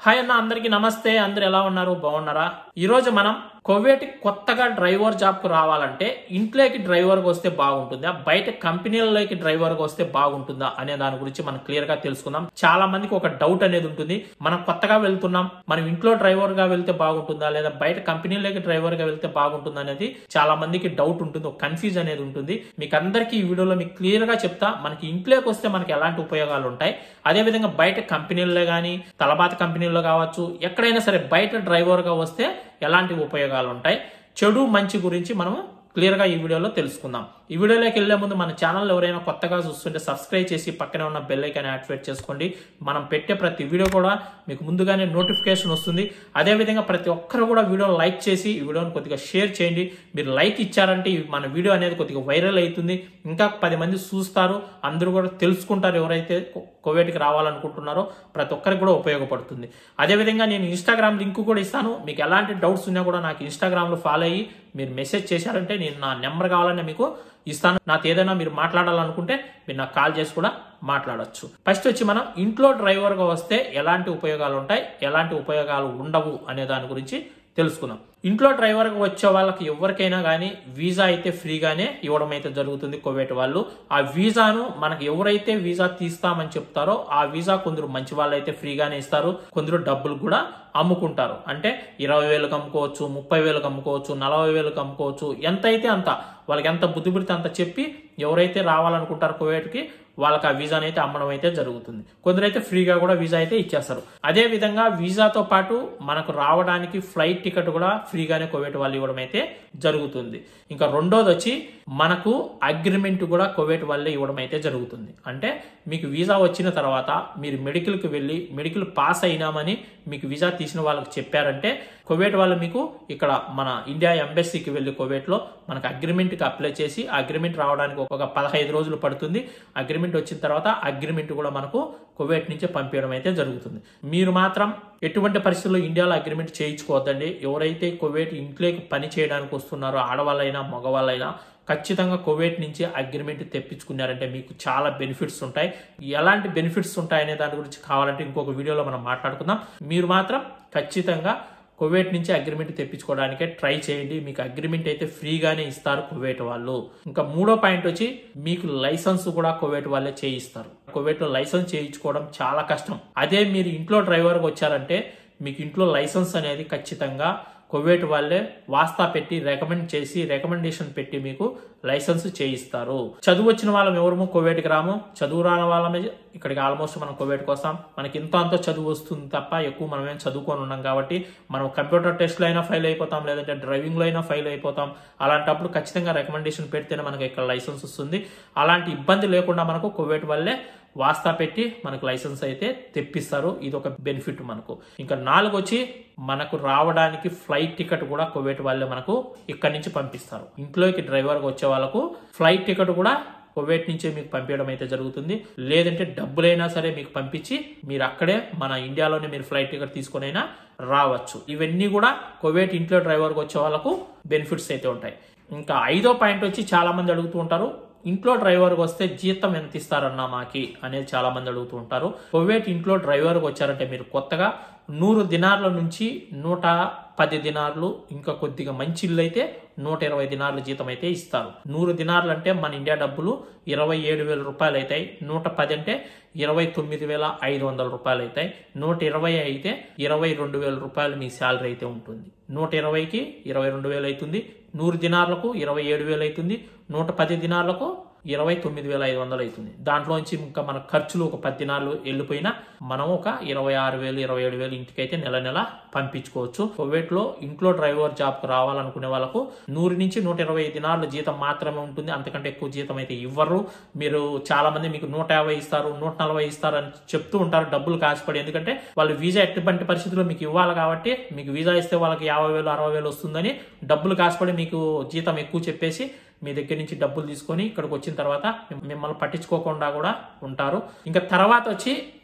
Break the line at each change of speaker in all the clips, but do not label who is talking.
hi అన్న అందరికీ నమస్తే అందరు ఎలా ఉన్నారు బాగున్నారా ఈ రోజు మనం కువైట్ కొత్తగా డ్రైవర్ జాబ్ కు రావాలంటే ఇంట్లోకి డ్రైవర్ గా వస్తే బాగుంటుందా బయట కంపెనీలలోకి డ్రైవర్ గా వస్తే బాగుంటుందా అనే దాని గురించి మనం క్లియర్ గా తెలుసుకుందాం చాలా మందికి ఒక డౌట్ అనేది ఉంటుంది మనం కొత్తగా వెళ్తున్నాం మనం ఇంట్లో డ్రైవర్ గా వెళ్తే బాగుంటుందా లేదా బయట కంపెనీలోకి డ్రైవర్ గా వెళ్తే బాగుంటుందా అనేది చాలా మందికి డౌట్ ఉంటుంది ఒక కన్ఫ్యూజ్ అనేది ఉంటుంది మీకు అందరికీ ఈ వీడియోలో మీకు క్లియర్ గా చెప్తా మనకి ఇంట్లోకి వస్తే మనకి ఎలాంటి ఉపయోగాలు ఉంటాయి అదే విధంగా బయట కంపెనీల్లో కానీ తలబాత కంపెనీల్లో కావచ్చు ఎక్కడైనా సరే బయట డ్రైవర్ గా వస్తే ఎలాంటి ఉపయోగాలు ఉంటాయి చెడు మంచి గురించి మనము క్లియర్ గా ఈ వీడియోలో తెలుసుకుందాం ఈ వీడియోలోకి వెళ్లే ముందు మన ఛానల్ ఎవరైనా కొత్తగా చూస్తుంటే సబ్స్క్రైబ్ చేసి పక్కనే ఉన్న బెల్ ఐకాన్ యాక్టివేట్ చేసుకోండి మనం పెట్టే ప్రతి వీడియో కూడా మీకు ముందుగానే నోటిఫికేషన్ వస్తుంది అదే విధంగా ప్రతి ఒక్కరు కూడా వీడియో లైక్ చేసి ఈ వీడియోని కొద్దిగా షేర్ చేయండి మీరు లైక్ ఇచ్చారంటే ఈ మన వీడియో అనేది కొద్దిగా వైరల్ అవుతుంది ఇంకా పది మంది చూస్తారు అందరూ కూడా తెలుసుకుంటారు ఎవరైతే కోవిడ్కి రావాలనుకుంటున్నారో ప్రతి ఒక్కరికి కూడా ఉపయోగపడుతుంది అదేవిధంగా నేను ఇన్స్టాగ్రామ్ లింక్ కూడా ఇస్తాను మీకు ఎలాంటి డౌట్స్ ఉన్నా కూడా నాకు ఇన్స్టాగ్రామ్లో ఫాలో అయ్యి మీరు మెసేజ్ చేశారంటే నేను నా నెంబర్ కావాలని మీకు ఇస్తాను నాకు ఏదైనా మీరు మాట్లాడాలనుకుంటే మీరు నాకు కాల్ చేసి కూడా మాట్లాడొచ్చు ఫస్ట్ వచ్చి మనం ఇంట్లో డ్రైవర్గా వస్తే ఎలాంటి ఉపయోగాలు ఉంటాయి ఎలాంటి ఉపయోగాలు ఉండవు అనే దాని గురించి తెలుసుకుందాం ఇంట్లో డ్రైవర్గా వచ్చే వాళ్ళకి ఎవరికైనా కానీ వీసా అయితే ఫ్రీగానే ఇవ్వడం అయితే జరుగుతుంది కోవేట్ వాళ్ళు ఆ వీసాను మనకి ఎవరైతే వీసా తీస్తామని చెప్తారో ఆ వీసా కొందరు మంచి వాళ్ళు అయితే ఫ్రీగానే ఇస్తారు కొందరు డబ్బులు కూడా అమ్ముకుంటారు అంటే ఇరవై వేలకు అమ్ముకోవచ్చు ముప్పై వేలకు అమ్ముకోవచ్చు నలభై వేలకు అమ్ముకోవచ్చు ఎంత అయితే అంత వాళ్ళకి ఎంత బుద్ధి పెడితే అంత చెప్పి ఎవరైతే రావాలనుకుంటారో కువైట్కి వాళ్ళకి ఆ వీసాని అయితే అమ్మడం అయితే జరుగుతుంది కొందరైతే ఫ్రీగా కూడా వీసా అయితే ఇచ్చేస్తారు అదే విధంగా వీసాతో పాటు మనకు రావడానికి ఫ్లైట్ టికెట్ కూడా ఫ్రీగానే కోవేట్ వాళ్ళు ఇవ్వడం అయితే జరుగుతుంది ఇంకా రెండోది వచ్చి మనకు అగ్రిమెంట్ కూడా కోవేట్ వాళ్ళే ఇవ్వడం అయితే జరుగుతుంది అంటే మీకు వీసా వచ్చిన తర్వాత మీరు మెడికల్కి వెళ్ళి మెడికల్ పాస్ అయినామని మీకు వీసా తీసిన వాళ్ళకి చెప్పారంటే కువైట్ వాళ్ళు మీకు ఇక్కడ మన ఇండియా ఎంబసీకి వెళ్ళి కువైట్లో మనకు అగ్రిమెంట్కి అప్లై చేసి అగ్రిమెంట్ రావడానికి ఒక పదహైదు రోజులు పడుతుంది అగ్రిమెంట్ వచ్చిన తర్వాత అగ్రిమెంట్ కూడా మనకు కువైట్ నుంచి పంపించడం అయితే జరుగుతుంది మీరు మాత్రం ఎటువంటి పరిస్థితుల్లో ఇండియాలో అగ్రిమెంట్ చేయించుకోవద్దండి ఎవరైతే కువైట్ ఇంట్లోకి పని చేయడానికి వస్తున్నారో ఆడవాళ్ళైనా మగవాళ్ళైనా ఖచ్చితంగా కోవిడ్ నుంచి అగ్రిమెంట్ తెప్పించుకున్నారంటే మీకు చాలా బెనిఫిట్స్ ఉంటాయి ఎలాంటి బెనిఫిట్స్ ఉంటాయనే దాని గురించి కావాలంటే ఇంకొక వీడియోలో మనం మాట్లాడుకుందాం మీరు మాత్రం ఖచ్చితంగా కువైట్ నుంచి అగ్రిమెంట్ తెప్పించుకోవడానికే ట్రై చేయండి మీకు అగ్రిమెంట్ అయితే ఫ్రీగానే ఇస్తారు కువైట్ వాళ్ళు ఇంకా మూడో పాయింట్ వచ్చి మీకు లైసెన్స్ కూడా కువైట్ వాళ్ళే చేయిస్తారు కువైట్ లో లైసెన్స్ చేయించుకోవడం చాలా కష్టం అదే మీరు ఇంట్లో డ్రైవర్గా వచ్చారంటే మీకు ఇంట్లో లైసెన్స్ అనేది ఖచ్చితంగా కువైట్ వాళ్ళే వాస్తా పెట్టి రికమెండ్ చేసి రికమెండేషన్ పెట్టి మీకు లైసెన్స్ చేయిస్తారు చదువు వచ్చిన వాళ్ళం ఎవరము కువైట్కి రాము చదువు రాని వాళ్ళమే ఇక్కడికి ఆల్మోస్ట్ మనం కువైట్కి వస్తాం మనకి ఇంత అంత చదువు వస్తుంది తప్ప ఎక్కువ మనం ఏం చదువుకొని ఉన్నాం కాబట్టి మనం కంప్యూటర్ టెస్ట్లో అయినా ఫైల్ అయిపోతాం లేదంటే డ్రైవింగ్లో అయినా ఫైల్ అయిపోతాం అలాంటప్పుడు ఖచ్చితంగా రికమెండేషన్ పెడితేనే మనకి ఇక్కడ లైసెన్స్ వస్తుంది అలాంటి ఇబ్బంది లేకుండా మనకు కువైట్ వల్లే వాస్తా పెట్టి మనకు లైసెన్స్ అయితే తెప్పిస్తారు ఇది ఒక బెనిఫిట్ మనకు ఇంకా నాలుగు వచ్చి మనకు రావడానికి ఫ్లైట్ టికెట్ కూడా కువైట్ వాళ్ళే మనకు ఇక్కడి నుంచి పంపిస్తారు ఇంట్లోకి డ్రైవర్గా వచ్చే వాళ్ళకు ఫ్లైట్ టికెట్ కూడా కువైట్ నుంచే మీకు పంపించడం అయితే జరుగుతుంది లేదంటే డబ్బులైనా సరే మీకు పంపించి మీరు అక్కడే మన ఇండియాలోనే మీరు ఫ్లైట్ టికెట్ తీసుకునైనా రావచ్చు ఇవన్నీ కూడా కువైట్ ఇంట్లో డ్రైవర్కి వచ్చే వాళ్ళకు బెనిఫిట్స్ అయితే ఉంటాయి ఇంకా ఐదో పాయింట్ వచ్చి చాలా మంది అడుగుతూ ఉంటారు ఇంట్లో డ్రైవర్కి వస్తే జీతం ఎంత ఇస్తారన్నా మాకి అనేది చాలా మంది అడుగుతూ ఉంటారు కువైట్ ఇంట్లో డ్రైవర్కి వచ్చారంటే మీరు కొత్తగా నూరు దినార్ల నుంచి నూట పది దినార్లు ఇంకా కొద్దిగా మంచి ఇల్లు అయితే నూట ఇరవై దినార్ల జీతం అయితే ఇస్తారు నూరు దినార్లు అంటే మన ఇండియా డబ్బులు ఇరవై ఏడు వేల రూపాయలు అవుతాయి నూట పది అంటే ఇరవై తొమ్మిది వేల ఐదు వందల రూపాయలు అవుతాయి నూట ఇరవై అయితే ఇరవై రెండు వేల రూపాయలు మీ శాలరీ అయితే ఉంటుంది నూట ఇరవైకి ఇరవై రెండు వేలు అవుతుంది నూరు దినార్లకు ఇరవై ఏడు వేలు అవుతుంది నూట పది దినార్లకు ఇరవై తొమ్మిది వేల ఐదు వందలు అవుతుంది దాంట్లోంచి ఇంకా మన ఖర్చులు ఒక పది దినాలు వెళ్ళిపోయినా మనం ఒక ఇరవై ఆరు వేలు ఇరవై ఏడు వేలు ఇంటికైతే నెల నెల పంపించుకోవచ్చు కువైట్ లో ఇంట్లో డ్రైవర్ జాబ్ కు రావాలనుకునే వాళ్ళకు నూరు నుంచి నూట ఇరవై దినాల జీతం మాత్రమే ఉంటుంది అంతకంటే ఎక్కువ జీతం అయితే ఇవ్వరు మీరు చాలా మంది మీకు నూట యాభై ఇస్తారు నూట నలభై ఇస్తారు అని చెప్తూ ఉంటారు డబ్బులు కాసిపడి ఎందుకంటే వాళ్ళు వీసా ఎటువంటి పరిస్థితుల్లో మీకు ఇవ్వాలి కాబట్టి మీకు వీసా ఇస్తే వాళ్ళకి యాభై వేలు అరవై వేలు వస్తుందని డబ్బులు కాసిపడి మీకు జీతం ఎక్కువ చెప్పేసి మీ దగ్గర నుంచి డబ్బులు తీసుకొని ఇక్కడికి వచ్చిన తర్వాత మిమ్మల్ని పట్టించుకోకుండా కూడా ఉంటారు ఇంకా తర్వాత వచ్చి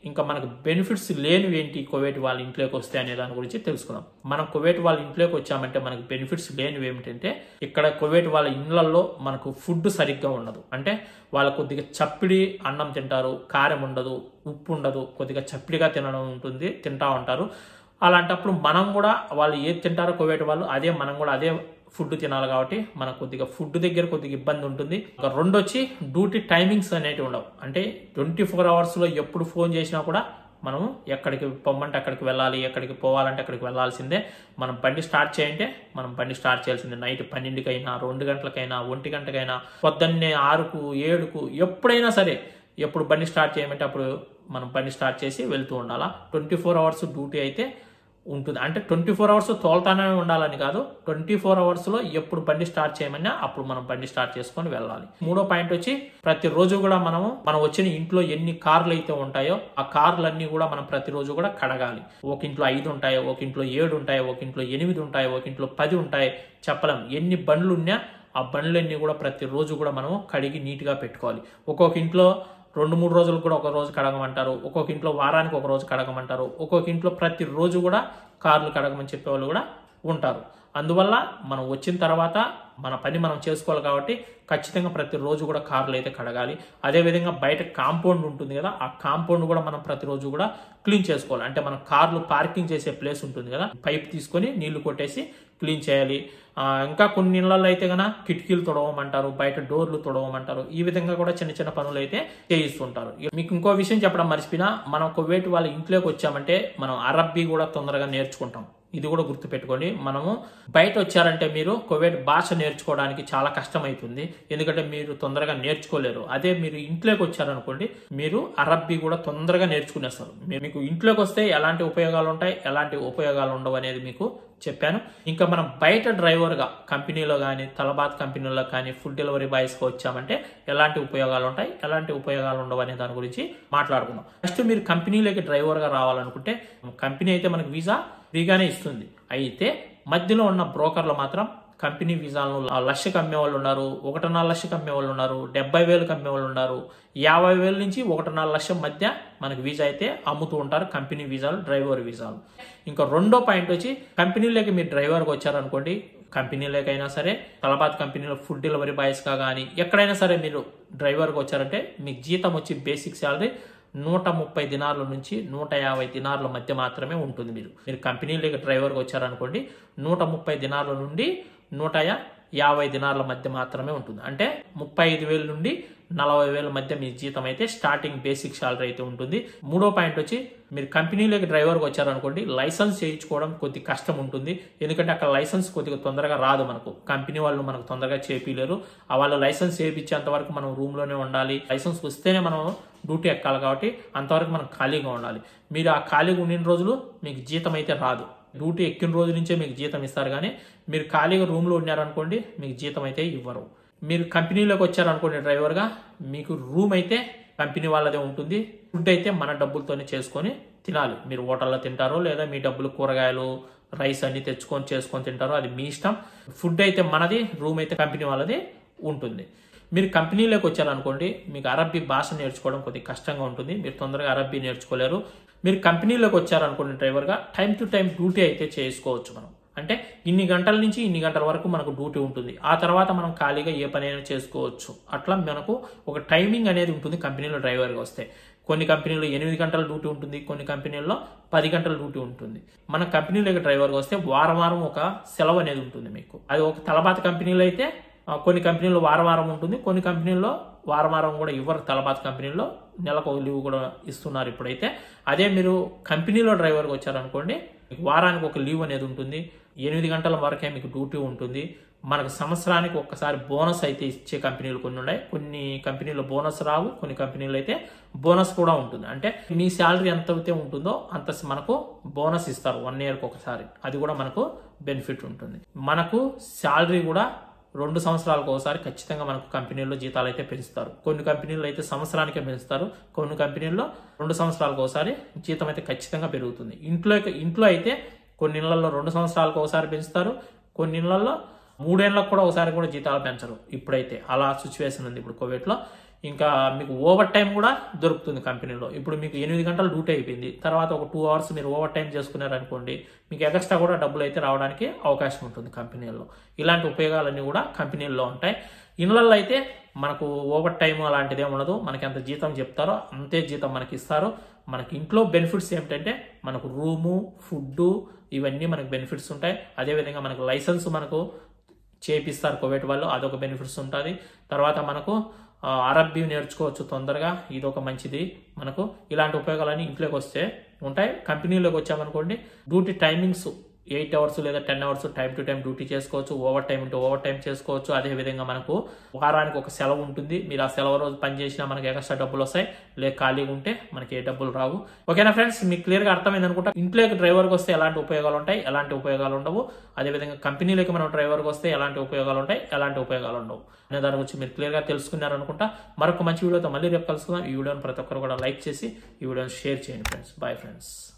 ఇంకా మనకు బెనిఫిట్స్ లేనివి ఏంటి కువైట్ వాళ్ళ ఇంట్లోకి వస్తే అనే దాని గురించి తెలుసుకుందాం మనం కువైట్ వాళ్ళ ఇంట్లోకి వచ్చామంటే మనకు బెనిఫిట్స్ లేనివి ఏమిటంటే ఇక్కడ కువైట్ వాళ్ళ ఇళ్లలో మనకు ఫుడ్ సరిగ్గా ఉండదు అంటే వాళ్ళు కొద్దిగా చప్పిడి అన్నం తింటారు కారం ఉండదు ఉప్పు ఉండదు కొద్దిగా చప్పిడిగా తినడం ఉంటుంది తింటా ఉంటారు అలాంటప్పుడు మనం కూడా వాళ్ళు ఏది తింటారో కువైట్ వాళ్ళు అదే మనం కూడా అదే ఫుడ్ తినాలి కాబట్టి మనకు కొద్దిగా ఫుడ్ దగ్గర కొద్దిగా ఇబ్బంది ఉంటుంది ఒక రెండు వచ్చి డ్యూటీ టైమింగ్స్ అనేటివి ఉండవు అంటే ట్వంటీ ఫోర్ అవర్స్లో ఎప్పుడు ఫోన్ చేసినా కూడా మనము ఎక్కడికి పొమ్మంటే అక్కడికి వెళ్ళాలి ఎక్కడికి పోవాలంటే అక్కడికి వెళ్ళాల్సిందే మనం బండి స్టార్ట్ చేయంటే మనం బండి స్టార్ట్ చేయాల్సిందే నైట్ పన్నెండుకైనా రెండు గంటలకైనా ఒంటి గంటకైనా పొద్దున్నే ఆరుకు ఏడుకు ఎప్పుడైనా సరే ఎప్పుడు బండి స్టార్ట్ చేయమంటే అప్పుడు మనం బండి స్టార్ట్ చేసి వెళ్తూ ఉండాలా ట్వంటీ ఫోర్ అవర్స్ డ్యూటీ అయితే ఉంటుంది అంటే ట్వంటీ ఫోర్ అవర్స్ తోలుతానే ఉండాలని కాదు ట్వంటీ ఫోర్ అవర్స్లో ఎప్పుడు బండి స్టార్ట్ చేయమన్నా అప్పుడు మనం బండి స్టార్ట్ చేసుకొని వెళ్ళాలి మూడో పాయింట్ వచ్చి ప్రతిరోజు కూడా మనము మనం వచ్చిన ఇంట్లో ఎన్ని కార్లు అయితే ఉంటాయో ఆ కార్లన్నీ కూడా మనం ప్రతిరోజు కూడా కడగాలి ఒక ఇంట్లో ఐదు ఉంటాయో ఒక ఇంట్లో ఏడు ఉంటాయో ఒక ఇంట్లో ఎనిమిది ఉంటాయో ఒక ఇంట్లో పది ఉంటాయి చెప్పలేం ఎన్ని బండ్లు ఉన్నా ఆ బండ్లన్నీ కూడా ప్రతిరోజు కూడా మనము కడిగి నీట్గా పెట్టుకోవాలి ఒక్కొక్క ఇంట్లో రెండు మూడు రోజులు కూడా ఒక రోజు కడగమంటారు ఒక్కొక్క ఇంట్లో వారానికి ఒక రోజు కడగమంటారు ఒక్కొక్క ఇంట్లో ప్రతిరోజు కూడా కార్లు కడగమని చెప్పేవాళ్ళు కూడా ఉంటారు అందువల్ల మనం వచ్చిన తర్వాత మన పని మనం చేసుకోవాలి కాబట్టి ఖచ్చితంగా ప్రతిరోజు కూడా కార్లు అయితే కడగాలి అదేవిధంగా బయట కాంపౌండ్ ఉంటుంది కదా ఆ కాంపౌండ్ కూడా మనం ప్రతిరోజు కూడా క్లీన్ చేసుకోవాలి అంటే మనం కార్లు పార్కింగ్ చేసే ప్లేస్ ఉంటుంది కదా పైప్ తీసుకొని నీళ్లు కొట్టేసి క్లీన్ చేయాలి ఆ, ఇంకా కొన్ని ఇళ్లలో అయితే గన కిటికీలు తొడవమంటారు బయట డోర్లు తొడవమంటారు ఈ విధంగా కూడా చిన్న చిన్న పనులు అయితే చేయిస్తుంటారు ఇక మీకు ఇంకో విషయం చెప్పడం మర్చిపోయినా మనం కువైట్ వాళ్ళ ఇంట్లోకి వచ్చామంటే మనం అరబ్బీ కూడా తొందరగా నేర్చుకుంటాం ఇది కూడా గుర్తుపెట్టుకోండి మనము బయట వచ్చారంటే మీరు కువైట్ భాష నేర్చుకోవడానికి చాలా కష్టమవుతుంది ఎందుకంటే మీరు తొందరగా నేర్చుకోలేరు అదే మీరు ఇంట్లోకి వచ్చారనుకోండి మీరు అరబ్బీ కూడా తొందరగా నేర్చుకునేస్తారు మీ- మీకు ఇంట్లోకి వస్తే ఎలాంటి ఉపయోగాలు ఉంటాయి ఎలాంటి ఉపయోగాలు ఉండవు అనేది మీకు చెప్పాను ఇంకా మనం బయట డ్రైవర్గా కంపెనీలో కానీ తలబాత్ కంపెనీలో కానీ ఫుడ్ డెలివరీ బాయ్స్కి వచ్చామంటే ఎలాంటి ఉపయోగాలు ఉంటాయి ఎలాంటి ఉపయోగాలు ఉండవు అనే దాని గురించి మాట్లాడుకుందాం ఫస్ట్ మీరు కంపెనీలోకి డ్రైవర్గా రావాలనుకుంటే కంపెనీ అయితే మనకు వీసా ఫ్రీగానే ఇస్తుంది అయితే మధ్యలో ఉన్న బ్రోకర్లు మాత్రం కంపెనీ వీసాలను ఆ లక్షకు అమ్మే వాళ్ళు ఉన్నారు ఒకటిన్నర లక్షకు అమ్మే వాళ్ళు ఉన్నారు డెబ్బై వేలకు అమ్మే వాళ్ళు ఉన్నారు యాభై వేల నుంచి ఒకటిన్నర లక్షం మధ్య మనకి వీసా అయితే అమ్ముతూ ఉంటారు కంపెనీ వీసాలు డ్రైవర్ వీసాలు ఇంకా రెండో పాయింట్ వచ్చి కంపెనీలోకి మీరు డ్రైవర్గా వచ్చారనుకోండి కంపెనీలోకైనా సరే తలబాత్ కంపెనీలో ఫుడ్ డెలివరీ బాయ్స్గా కానీ ఎక్కడైనా సరే మీరు డ్రైవర్గా వచ్చారంటే మీకు జీతం వచ్చి బేసిక్ శాలరీ నూట ముప్పై దినార్ల నుంచి నూట యాభై దినార్ల మధ్య మాత్రమే ఉంటుంది మీరు మీరు కంపెనీలోకి డ్రైవర్గా వచ్చారనుకోండి నూట ముప్పై దినార్ల నుండి నూట యా- యాభై దినార్ల మధ్య మాత్రమే ఉంటుంది అంటే ముప్పై ఐదు వేల నుండి నలభై వేల మధ్య మీ జీతం అయితే స్టార్టింగ్ బేసిక్ శాలరీ అయితే ఉంటుంది మూడో పాయింట్ వచ్చి మీరు కంపెనీలోకి డ్రైవర్కి వచ్చారనుకోండి లైసెన్స్ చేయించుకోవడం కొద్ది కష్టం ఉంటుంది ఎందుకంటే అక్కడ లైసెన్స్ కొద్దిగా తొందరగా రాదు మనకు కంపెనీ వాళ్ళు మనకు తొందరగా చేపిలేరు ఆ వాళ్ళ లైసెన్స్ చేయించేంత వరకు మనం రూమ్లోనే ఉండాలి లైసెన్స్ వస్తేనే మనం డ్యూటీ ఎక్కాలి కాబట్టి అంతవరకు మనం ఖాళీగా ఉండాలి మీరు ఆ ఖాళీగా ఉండిన రోజులు మీకు జీతం అయితే రాదు డ్యూటీ ఎక్కిన రోజు నుంచే మీకు జీతం ఇస్తారు కానీ మీరు ఖాళీగా రూమ్లో ఉన్నారనుకోండి మీకు జీతం అయితే ఇవ్వరు మీరు కంపెనీలోకి వచ్చారనుకోండి డ్రైవర్గా మీకు రూమ్ అయితే కంపెనీ వాళ్ళదే ఉంటుంది ఫుడ్ అయితే మన డబ్బులతోనే చేసుకొని తినాలి మీరు హోటల్లో తింటారో లేదా మీ డబ్బులు కూరగాయలు రైస్ అన్ని తెచ్చుకొని చేసుకొని తింటారో అది మీ ఇష్టం ఫుడ్ అయితే మనది రూమ్ అయితే కంపెనీ వాళ్ళది ఉంటుంది మీరు కంపెనీలోకి వచ్చారనుకోండి మీకు అరబ్బీ భాష నేర్చుకోవడం కొద్దిగా కష్టంగా ఉంటుంది మీరు తొందరగా అరబ్బీ నేర్చుకోలేరు మీరు కంపెనీలోకి వచ్చారనుకోండి డ్రైవర్గా టైం టు టైం డ్యూటీ అయితే చేసుకోవచ్చు మనం అంటే ఇన్ని గంటల నుంచి ఇన్ని గంటల వరకు మనకు డ్యూటీ ఉంటుంది ఆ తర్వాత మనం ఖాళీగా ఏ పనైనా చేసుకోవచ్చు అట్లా మనకు ఒక టైమింగ్ అనేది ఉంటుంది కంపెనీలో డ్రైవర్గా వస్తే కొన్ని కంపెనీలో ఎనిమిది గంటల డ్యూటీ ఉంటుంది కొన్ని కంపెనీల్లో పది గంటల డ్యూటీ ఉంటుంది మన కంపెనీలోకి డ్రైవర్గా వస్తే వారం వారం ఒక సెలవు అనేది ఉంటుంది మీకు అది ఒక తలబాత కంపెనీలో అయితే ఆ, కొన్ని కంపెనీల్లో వారం వారం ఉంటుంది కొన్ని కంపెనీల్లో వారం వారం కూడా ఇవ్వరు తలబాత్ కంపెనీల్లో నెలకు ఒక లీవ్ కూడా ఇస్తున్నారు ఇప్పుడైతే అదే మీరు కంపెనీలో డ్రైవర్గా వచ్చారనుకోండి మీకు వారానికి ఒక లీవ్ అనేది ఉంటుంది ఎనిమిది గంటల వరకే మీకు డ్యూటీ ఉంటుంది మనకు సంవత్సరానికి ఒక్కసారి బోనస్ అయితే ఇచ్చే కంపెనీలు కొన్ని ఉన్నాయి కొన్ని కంపెనీలో బోనస్ రావు కొన్ని కంపెనీలు అయితే బోనస్ కూడా ఉంటుంది అంటే మీ శాలరీ ఎంత అయితే ఉంటుందో అంత మనకు బోనస్ ఇస్తారు వన్ ఇయర్కి ఒకసారి అది కూడా మనకు బెనిఫిట్ ఉంటుంది మనకు శాలరీ కూడా రెండు సంవత్సరాలకు ఒకసారి ఖచ్చితంగా మనకు కంపెనీల్లో జీతాలు అయితే పెంచుతారు కొన్ని కంపెనీల్లో అయితే సంవత్సరానికే పెంచుతారు కొన్ని కంపెనీల్లో రెండు సంవత్సరాలకు ఒకసారి జీతం అయితే ఖచ్చితంగా పెరుగుతుంది ఇంట్లో ఇంట్లో అయితే కొన్ని ఇళ్లలో రెండు సంవత్సరాలకు ఒకసారి పెంచుతారు కొన్ని ఇళ్లలో మూడేళ్లకు కూడా ఒకసారి కూడా జీతాలు పెంచరు ఇప్పుడైతే అలా సిచ్యువేషన్ ఉంది ఇప్పుడు కోవిడ్లో ఇంకా మీకు ఓవర్ టైం కూడా దొరుకుతుంది కంపెనీలో ఇప్పుడు మీకు ఎనిమిది గంటలు డ్యూటీ అయిపోయింది తర్వాత ఒక టూ అవర్స్ మీరు ఓవర్ టైం చేసుకున్నారనుకోండి మీకు ఎక్స్ట్రా కూడా డబ్బులు అయితే రావడానికి అవకాశం ఉంటుంది కంపెనీల్లో ఇలాంటి ఉపయోగాలన్నీ కూడా కంపెనీల్లో ఉంటాయి ఇళ్ళల్లో అయితే మనకు ఓవర్ టైం అలాంటిది ఏమి ఉండదు మనకి ఎంత జీతం చెప్తారో అంతే జీతం మనకి ఇస్తారు మనకి ఇంట్లో బెనిఫిట్స్ ఏమిటంటే మనకు రూము ఫుడ్ ఇవన్నీ మనకు బెనిఫిట్స్ ఉంటాయి అదేవిధంగా మనకు లైసెన్స్ మనకు చేపిస్తారు కోవిడ్ వాళ్ళు అదొక బెనిఫిట్స్ ఉంటుంది తర్వాత మనకు ఆ, అరబ్బీ నేర్చుకోవచ్చు తొందరగా ఇది ఒక మంచిది మనకు ఇలాంటి ఉపయోగాలన్నీ ఇంట్లోకి వస్తే ఉంటాయి కంపెనీలోకి వచ్చామనుకోండి డ్యూటీ టైమింగ్స్ ఎయిట్ అవర్స్ లేదా ten hours time to time duty చేసుకోవచ్చు ఓవర్ టైం ఉంటే ఓవర్ టైం చేసుకోవచ్చు అదే విధంగా మనకు వారానికి ఒక సెలవు ఉంటుంది మీరు ఆ సెలవు రోజు పని చేసినా మనకి ఎక్స్ట్రా డబ్బులు వస్తాయి లేక ఖాళీగా ఉంటే మనకి ఏ డబ్బులు రావు ఓకేనా ఫ్రెండ్స్ మీకు క్లియర్గా అర్థమైంది అనుకుంటా ఇంట్లోకి డ్రైవర్కి వస్తే ఎలాంటి ఉపయోగాలు ఉంటాయి ఎలాంటి ఉపయోగాలు ఉండవు అదేవిధంగా కంపెనీలోకి మనం డ్రైవర్కి వస్తే ఎలాంటి ఉపయోగాలు ఉంటాయి ఎలాంటి ఉపయోగాలు ఉండవు అనే దాని గురించి మీరు క్లియర్గా తెలుసుకున్నారు అనుకుంటా మరొక మంచి వీడియోతో మళ్ళీ రేపు కలుసుకుందాం ఈ వీడియోని ప్రతి ఒక్కరు కూడా లైక్ చేసి ఈ వీడియోని షేర్ చేయండి ఫ్రెండ్స్ బాయ్ ఫ్రెండ్స్